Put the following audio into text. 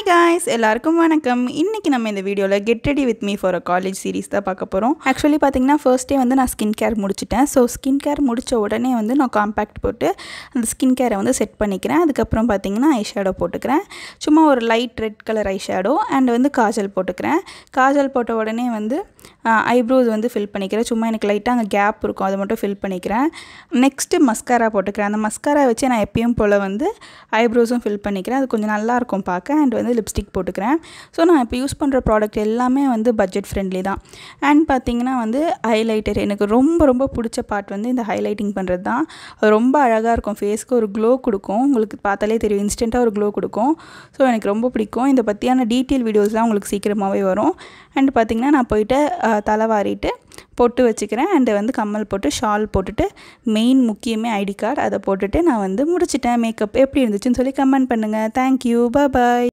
guys எல்லாருக்கும் வணக்கம் இன்றைக்கி நம்ம இந்த வீடியோவில் get ready with me for a college series தான் பார்க்க போகிறோம் ஆக்சுவலி பார்த்தீங்கன்னா ஃபர்ஸ்ட் டே வந்து நான் ஸ்கின் கேர் முடிச்சிட்டேன் ஸோ ஸ்கின் கேர் முடித்த உடனே வந்து நான் காம்பேக்ட் போட்டு அந்த ஸ்கின் கேரை வந்து செட் பண்ணிக்கிறேன் அதுக்கப்புறம் பார்த்தீங்கன்னா ஐ ஷேடோ போட்டுக்கிறேன் சும்மா ஒரு light red colour eye shadow and வந்து காஜல் போட்டுக்கிறேன் காஜல் போட்ட உடனே வந்து ஐப்ரோஸ் வந்து ஃபில் பண்ணிக்கிறேன் சும்மா எனக்கு லைட்டாக அங்கே கேப் இருக்கும் அதை மட்டும் ஃபில் பண்ணிக்கிறேன் நெக்ஸ்ட்டு மஸ்காரா போட்டுக்கிறேன் அந்த மஸ்காரா வச்சு நான் எப்பயும் போல் வந்து ஐப்ரோஸும் ஃபில் பண்ணிக்கிறேன் அது கொஞ்சம் நல்லாயிருக்கும் பார்க்க அண்ட் வந்து லிப்ஸ்டிக் போட்டுக்கிறேன் ஸோ நான் இப்போ யூஸ் பண்ணுற ப்ராடக்ட் எல்லாமே வந்து பட்ஜெட் ஃப்ரெண்ட்லி தான் அண்ட் பார்த்தீங்கன்னா வந்து ஹைலைட்டர் எனக்கு ரொம்ப ரொம்ப பிடிச்ச பார்ட் வந்து இந்த ஹைலைட்டிங் பண்ணுறது தான் அது ரொம்ப அழகாக இருக்கும் ஃபேஸ்க்கு ஒரு க்ளோ கொடுக்கும் உங்களுக்கு பார்த்தாலே தெரியும் இன்ஸ்டண்ட்டாக ஒரு க்ளோ கொடுக்கும் ஸோ எனக்கு ரொம்ப பிடிக்கும் இதை பற்றியான டீட்டெயில் வீடியோஸ்லாம் உங்களுக்கு சீக்கிரமாகவே வரும் அண்ட் பார்த்திங்கன்னா நான் போயிட்டு தலை வாரிட்டு பொட்டு வச்சுக்கிறேன் அண்டு வந்து கம்மல் போட்டு ஷால் போட்டுட்டு மெயின் முக்கியமே ஐடி கார்டு அதை போட்டுட்டு நான் வந்து முடிச்சிட்டேன் மேக்கப் எப்படி இருந்துச்சுன்னு சொல்லி கமெண்ட் பண்ணுங்கள் தேங்க்யூ பாய்